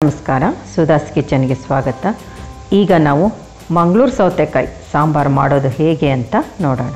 ನಮಸ್ಕಾರ ಸುಧಾಸ್ ಕಿಚನ್ಗೆ ಸ್ವಾಗತ ಈಗ ನಾವು ಮಂಗಳೂರು ಸೌತೆಕಾಯಿ ಸಾಂಬಾರು ಮಾಡೋದು ಹೇಗೆ ಅಂತ ನೋಡೋಣ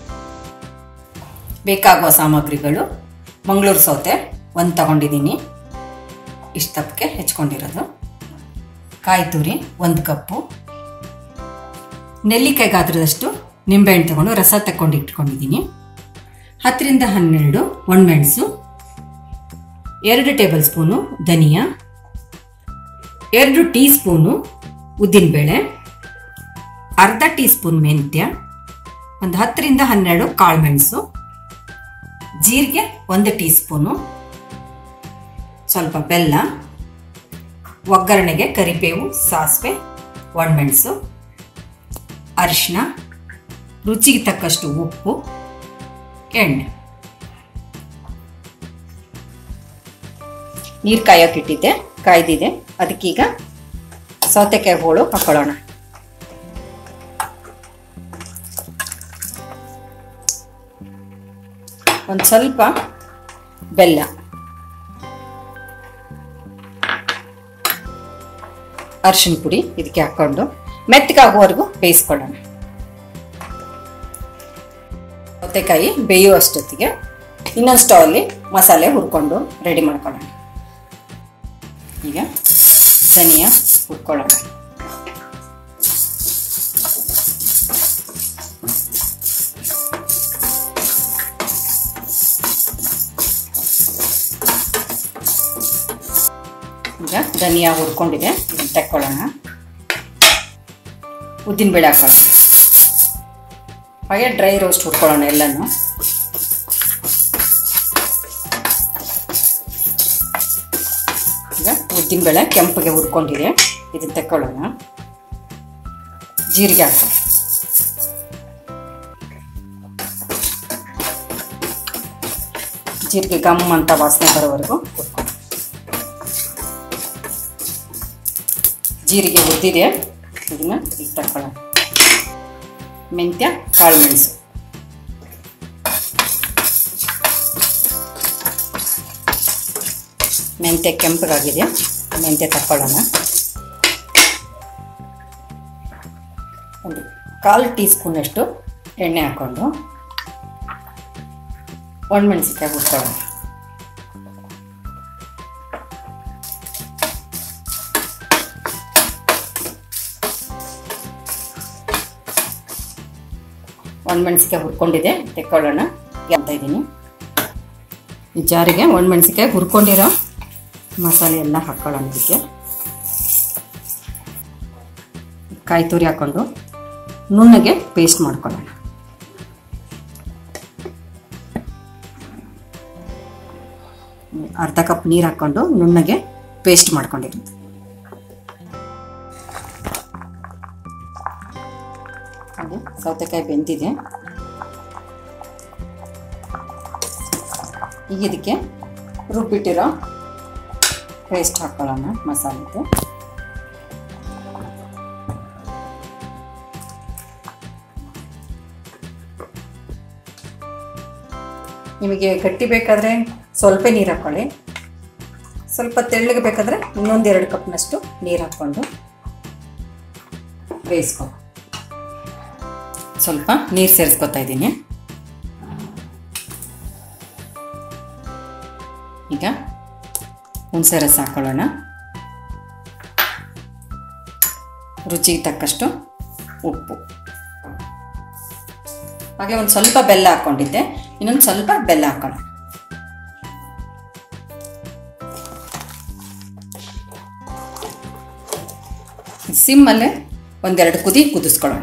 ಬೇಕಾಗುವ ಸಾಮಗ್ರಿಗಳು ಮಂಗಳೂರು ಸೌತೆ ಒಂದು ತಗೊಂಡಿದ್ದೀನಿ ಇಷ್ಟು ತಪ್ಪಕ್ಕೆ ಹೆಚ್ಕೊಂಡಿರೋದು ಕಾಯಿ ತುರಿ ಒಂದು ಕಪ್ಪು ನೆಲ್ಲಿಕಾಯಿ ಗಾತ್ರದಷ್ಟು ನಿಂಬೆಹಣ್ಣು ತಗೊಂಡು ರಸ ತಗೊಂಡು ಇಟ್ಕೊಂಡಿದ್ದೀನಿ ಹತ್ತರಿಂದ ಹನ್ನೆರಡು ಒಣಮೆಣಸು ಎರಡು ಟೇಬಲ್ ಸ್ಪೂನು ಧನಿಯಾ ಎರಡು ಟೀ ಸ್ಪೂನು ಉದ್ದಿನಬೇಳೆ ಅರ್ಧ ಟೀ ಸ್ಪೂನ್ ಮೆಂತ್ಯ ಒಂದು ಹತ್ತರಿಂದ ಹನ್ನೆರಡು ಕಾಳುಮೆಣಸು ಜೀರಿಗೆ ಒಂದು ಟೀ ಸ್ಪೂನು ಸ್ವಲ್ಪ ಬೆಲ್ಲ ಒಗ್ಗರಣೆಗೆ ಕರಿಬೇವು ಸಾಸಿವೆ ಒಣಮೆಣಸು ಅರಿಶಿನ ರುಚಿಗೆ ತಕ್ಕಷ್ಟು ಉಪ್ಪು ಎಣ್ಣೆ ನೀರು ಕಾಯೋಕ್ಕಿಟ್ಟಿದ್ದೆ ಕಾಯ್ದಿದೆ ಅದಕ್ಕೀಗ ಸೌತೆಕಾಯಿ ಹೋಳು ಹಾಕೊಳ್ಳೋಣ ಒಂದು ಸ್ವಲ್ಪ ಬೆಲ್ಲ ಅರಿಶಿನ ಪುಡಿ ಇದಕ್ಕೆ ಹಾಕ್ಕೊಂಡು ಮೆತ್ತಗಾಗುವವರೆಗೂ ಬೇಯಿಸ್ಕೊಳ್ಳೋಣ ಸೌತೆಕಾಯಿ ಬೇಯುವಷ್ಟೊತ್ತಿಗೆ ಇನ್ನೊಂದು ಸ್ಟವಲ್ಲಿ ಮಸಾಲೆ ಹುರ್ಕೊಂಡು ರೆಡಿ ಮಾಡ್ಕೊಳ್ಳೋಣ ಈಗ ಧನಿಯಾ ಹುರ್ಕೊಳ್ಳೋಣ ಈಗ ಧನಿಯಾ ಹುರ್ಕೊಂಡಿದೆ ಇದನ್ನ ತಕ್ಕೊಳ್ಳೋಣ ಉದ್ದಿನಬೇಳೆ ಹಾಕೊಳ್ಳೋಣ ಹಾಗೆ ಡ್ರೈ ರೋಸ್ಟ್ ಹುರ್ಕೊಳ್ಳೋಣ ಎಲ್ಲನೂ ಈಗ ಉದ್ದಿನಬೇಳೆ ಕೆಂಪಗೆ ಹುರ್ಕೊಂಡಿದೆ ಇದನ್ನ ತಕ್ಕೊಳ್ಳೋಣ ಜೀರಿಗೆ ಹಾಕೋಣ ಜೀರಿಗೆ ಗಮ್ ಅಂತ ವಾಸನೆ ಬರೋವರೆಗೂ ಹುರ್ಕೊಳ್ಳೋಣ ಜೀರಿಗೆ ಹುರಿದಿದೆ ಇದನ್ನ ಈಗ ತಕ್ಕೊಳ್ಳೋಣ ಮೆಂತ್ಯ ಕಾಳು ಮೆಣಸು ಮೆಂತ್ಯ ಕೆಂಪಗಾಗಿದೆ ಮೆಂತ್ಯ ತಕ್ಕೊಳ್ಳೋಣ ಒಂದು ಕಾಲು ಟೀ ಸ್ಪೂನಷ್ಟು ಎಣ್ಣೆ ಹಾಕ್ಕೊಂಡು ಒಣಮೆಣಸಿಕಾಯಿ ಹುರ್ಕೊಳ್ಳೋಣ ಒಣಮೆಣಸಿಕಾಯಿ ಹುರ್ಕೊಂಡಿದೆ ತೆಕ್ಕೊಳ್ಳೋಣ ಅಂತ ಇದ್ದೀನಿ ಈ ಜಾರಿಗೆ ಒಣಮೆಣಸಿಕಾಯಿ ಹುರ್ಕೊಂಡಿರೋ ಮಸಾಲೆ ಎಲ್ಲ ಹಾಕ್ಕೊಳ್ಳೋಣ ಇದಕ್ಕೆ ಕಾಯಿ ತುರಿ ಹಾಕ್ಕೊಂಡು ನುಣ್ಣಗೆ ಪೇಸ್ಟ್ ಮಾಡ್ಕೊಳ್ಳೋಣ ಅರ್ಧ ಕಪ್ ನೀರು ಹಾಕ್ಕೊಂಡು ನುಣ್ಣಗೆ ಪೇಸ್ಟ್ ಮಾಡ್ಕೊಂಡಿರೋದು ಹಾಗೆ ಸೌತೆಕಾಯಿ ಬೆಂದಿದೆ ಈಗ ಇದಕ್ಕೆ ರುಬ್ಬಿಟ್ಟಿರೋ ಪೇಸ್ಟ್ ಹಾಕ್ಕೊಳ್ಳೋಣ ಮಸಾಲೆದು ನಿಮಗೆ ಗಟ್ಟಿ ಬೇಕಾದರೆ ಸ್ವಲ್ಪ ನೀರು ಹಾಕ್ಕೊಳ್ಳಿ ಸ್ವಲ್ಪ ತೆಳ್ಳಗೆ ಬೇಕಾದರೆ ಇನ್ನೊಂದು ಎರಡು ಕಪ್ನಷ್ಟು ನೀರು ಹಾಕ್ಕೊಂಡು ಬೇಯಿಸ್ಕೊ ಸ್ವಲ್ಪ ನೀರು ಸೇರಿಸ್ಕೊತಾ ಇದ್ದೀನಿ ಈಗ ಹುಣಸೆ ರಸ ಹಾಕೊಳ್ಳೋಣ ರುಚಿಗೆ ತಕ್ಕಷ್ಟು ಉಪ್ಪು ಹಾಗೆ ಒಂದು ಸ್ವಲ್ಪ ಬೆಲ್ಲ ಹಾಕ್ಕೊಂಡಿದ್ದೆ ಇನ್ನೊಂದು ಸ್ವಲ್ಪ ಬೆಲ್ಲ ಹಾಕೊಳ್ಳೋಣ ಸಿಮ್ಮಲ್ಲೇ ಒಂದೆರಡು ಕುದಿ ಕುದಿಸ್ಕೊಳ್ಳೋಣ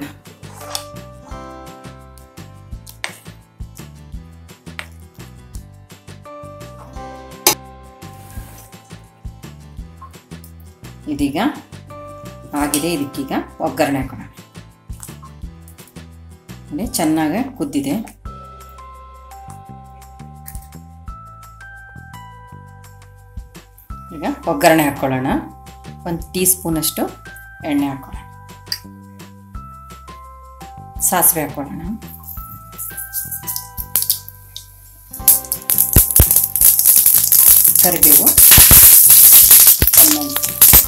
ಇದೀಗ ಆಗಿದೆ ಇದಕ್ಕೀಗ ಒಗ್ಗರಣೆ ಹಾಕೋಣ ನೋಡಿ ಚೆನ್ನಾಗಿ ಕುದ್ದಿದೆ ಈಗ ಒಗ್ಗರಣೆ ಹಾಕ್ಕೊಳ್ಳೋಣ ಒಂದು ಟೀ ಸ್ಪೂನಷ್ಟು ಎಣ್ಣೆ ಹಾಕ್ಕೊಳ್ಳೋಣ ಸಾಸಿವೆ ಹಾಕ್ಕೊಳ್ಳೋಣ ಕರಿಬೇವು ಒಣಮೆಣಸು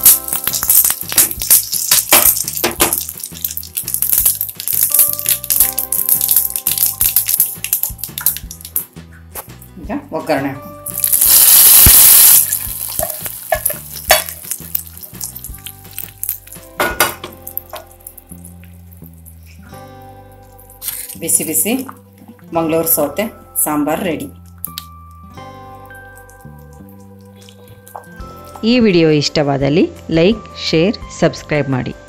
ಈಗ ಒಗ್ಗರಣೆ ಹಾಕು ಬಿಸಿ ಬಿಸಿ ಮಂಗಳೂರು ಸೌತೆ ಸಾಂಬಾರು ರೆಡಿ ಈ ವಿಡಿಯೋ ಇಷ್ಟವಾದಲ್ಲಿ ಲೈಕ್ ಶೇರ್ ಸಬ್ಸ್ಕ್ರೈಬ್ ಮಾಡಿ